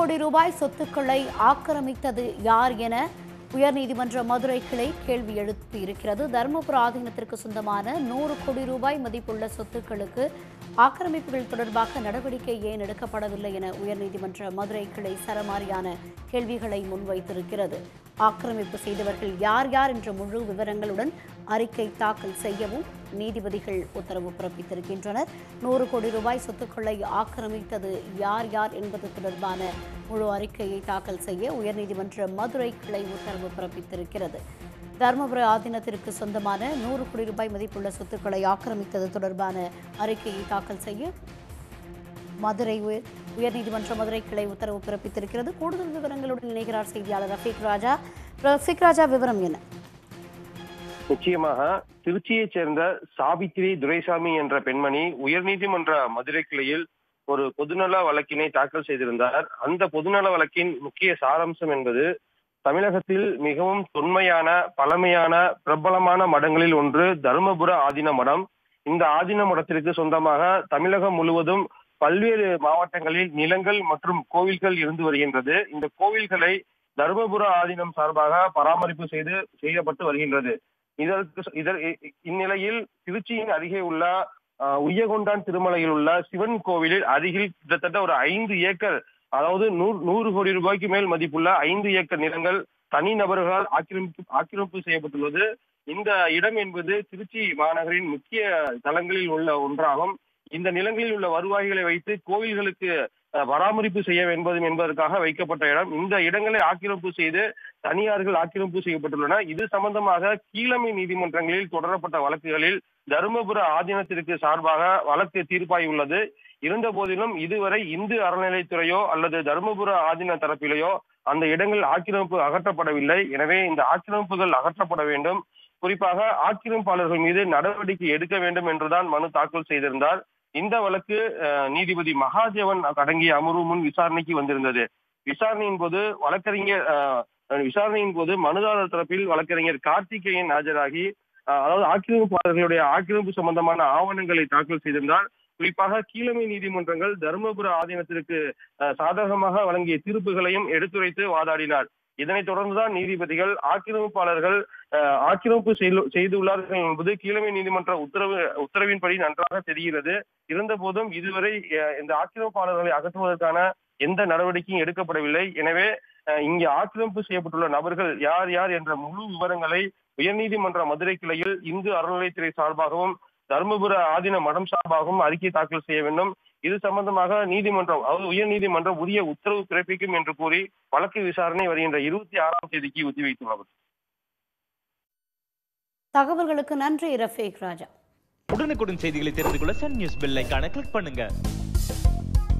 கோடி ரூபாய் சொத்துக்களை ஆக்கிரமித்தது யார் என உயர்நீதிமன்ற மதுரை கிளை கேள்வி எழுப்பியிருக்கிறது தருமபுர ஆதீனத்திற்கு சொந்தமான நூறு கோடி ரூபாய் மதிப்புள்ள சொத்துக்களுக்கு ஆக்கிரமிப்புகள் தொடர்பாக நடவடிக்கை ஏன் எடுக்கப்படவில்லை என உயர்நீதிமன்ற மதுரை கிளை சரமாரியான கேள்விகளை முன்வைத்திருக்கிறது ஆக்கிரமிப்பு செய்தவர்கள் யார் யார் என்ற முழு விவரங்களுடன் அறிக்கை தாக்கல் செய்யவும் நீதிபதிகள் உத்தரவு பிறப்பித்திருக்கின்றனர் நூறு கோடி ரூபாய் சொத்துக்களை ஆக்கிரமித்தது யார் யார் என்பது தொடர்பான முழு அறிக்கையை தாக்கல் செய்ய உயர்நீதிமன்ற மதுரை கிளை உத்தரவு பிறப்பித்திருக்கிறது தருமபுர ஆதீனத்திற்கு சொந்தமான நூறு கோடி ரூபாய் மதிப்புள்ள சொத்துக்களை ஆக்கிரமித்தது தொடர்பான அறிக்கையை தாக்கல் செய்ய மதுரை உயர் உயர்நீதிமன்ற மதுரை கிளை உத்தரவு பிறப்பித்திருக்கிறது கூடுதல் விவரங்களுடன் இணைகிறார் செய்தியாளர் ரஃபீக் ராஜா ரஃபீக் ராஜா விவரம் என்ன நிச்சயமாக திருச்சியைச் சேர்ந்த சாவித்திரி துரைசாமி என்ற பெண்மணி உயர்நீதிமன்ற மதுரை கிளையில் ஒரு பொதுநல வழக்கினை தாக்கல் செய்திருந்தார் அந்த பொதுநல வழக்கின் முக்கிய சாராம்சம் என்பது தமிழகத்தில் மிகவும் தொன்மையான பழமையான பிரபலமான மடங்களில் ஒன்று தருமபுர ஆதீன மடம் இந்த ஆதீன மடத்திற்கு சொந்தமாக தமிழகம் முழுவதும் பல்வேறு மாவட்டங்களில் நிலங்கள் மற்றும் கோவில்கள் இருந்து வருகின்றது இந்த கோவில்களை தருமபுர ஆதீனம் சார்பாக பராமரிப்பு செய்து செய்யப்பட்டு வருகின்றது இதற்கு இதர் இந்நிலையில் திருச்சியின் அருகே உள்ள அஹ், உய்யகொண்டான் திருமலையில் உள்ள சிவன் கோவிலில் அருகில் கிட்டத்தட்ட ஒரு ஐந்து ஏக்கர் அதாவது நூறு நூறு கோடி ரூபாய்க்கு மேல் மதிப்புள்ள ஐந்து ஏக்கர் நிலங்கள் தனிநபர்களால் ஆக்கிரமிப்பு ஆக்கிரமிப்பு செய்யப்பட்டுள்ளது இந்த இடம் என்பது திருச்சி மாநகரின் முக்கிய தலங்களில் உள்ள ஒன்றாகும் இந்த நிலங்களில் உள்ள வருவாய்களை வைத்து கோவில்களுக்கு அஹ், பராமரிப்பு செய்ய வேண்டும் என்பதற்காக வைக்கப்பட்ட இடம் இந்த இடங்களை ஆக்கிரமிப்பு செய்து தனியார்கள் ஆக்கிரமிப்பு செய்யப்பட்டுள்ளன இது சம்பந்தமாக கீழமை நீதிமன்றங்களில் தொடரப்பட்ட வழக்குகளில் தருமபுர ஆதீனத்திற்கு சார்பாக வழக்கு தீர்ப்பாயுள்ளது இருந்த போதிலும் இதுவரை இந்து அறநிலைத்துறையோ அல்லது தருமபுர ஆதீன தரப்பிலேயோ அந்த இடங்கள் ஆக்கிரமிப்பு அகற்றப்படவில்லை எனவே இந்த ஆக்கிரமிப்புகள் அகற்றப்பட வேண்டும் குறிப்பாக ஆக்கிரமிப்பாளர்கள் மீது நடவடிக்கை எடுக்க வேண்டும் என்றுதான் மனு தாக்கல் செய்திருந்தார் இந்த வழக்கு அஹ், நீதிபதி மகாதேவன் அடங்கிய அமர்வு முன் விசாரணைக்கு வந்திருந்தது விசாரணையின் போது வழக்கறிஞர் அஹ், விசாரணையின் போது மனுதாரர் தரப்பில் வழக்கறிஞர் கார்த்திகேயன் ஆஜராகி அஹ், அதாவது ஆக்கிரமிப்பாளர்களுடைய ஆக்கிரமிப்பு சம்பந்தமான ஆவணங்களை தாக்கல் செய்திருந்தார் குறிப்பாக கீழமை நீதிமன்றங்கள் தருமபுர ஆதீனத்திற்கு அஹ், சாதகமாக வழங்கிய தீர்ப்புகளையும் எடுத்துரைத்து வாதாடினார் இதனைத் தொடர்ந்துதான் நீதிபதிகள் ஆக்கிரமிப்பாளர்கள் அஹ், ஆக்கிரமிப்பு செய்து- செய்துள்ளார்கள் என்பது கீழமை நீதிமன்ற உத்தரவு உத்தரவின்படி நன்றாக தெரிகிறது இருந்த போதும் இதுவரை அஹ், இந்த ஆக்கிரமிப்பாளர்களை அகற்றுவதற்கான எந்த நடவடிக்கையும் எடுக்கப்படவில்லை எனவே அஹ், இங்கே ஆக்கிரமிப்பு செய்யப்பட்டுள்ள நபர்கள் யார் யார் என்ற முழு விவரங்களை உயர்நீதிமன்ற மதுரை கிளையில் இந்து அறநிலைத்துறை சார்பாகவும் தருமபுர ஆதீன மடம் சார்பாகவும் அறிக்கை தாக்கல் செய்ய வேண்டும் இது சம்பந்தமாக நீதிமன்றம் அதாவது உயர்நீதிமன்றம் உரிய உத்தரவு பிறப்பிக்கும் என்று கூறி வழக்கு விசாரணை வருகின்ற இருபத்தி ஆறாம் தேதிக்கு ஒத்திவைத்துள்ளது தகவல்களுக்கு நன்றி ரஃபீக் ராஜா உடனுக்குடன் செய்திகளை தெரிந்து கொள்ள சன் நியூஸ் பெல் ஐகானை கிளிக் பண்ணுங்க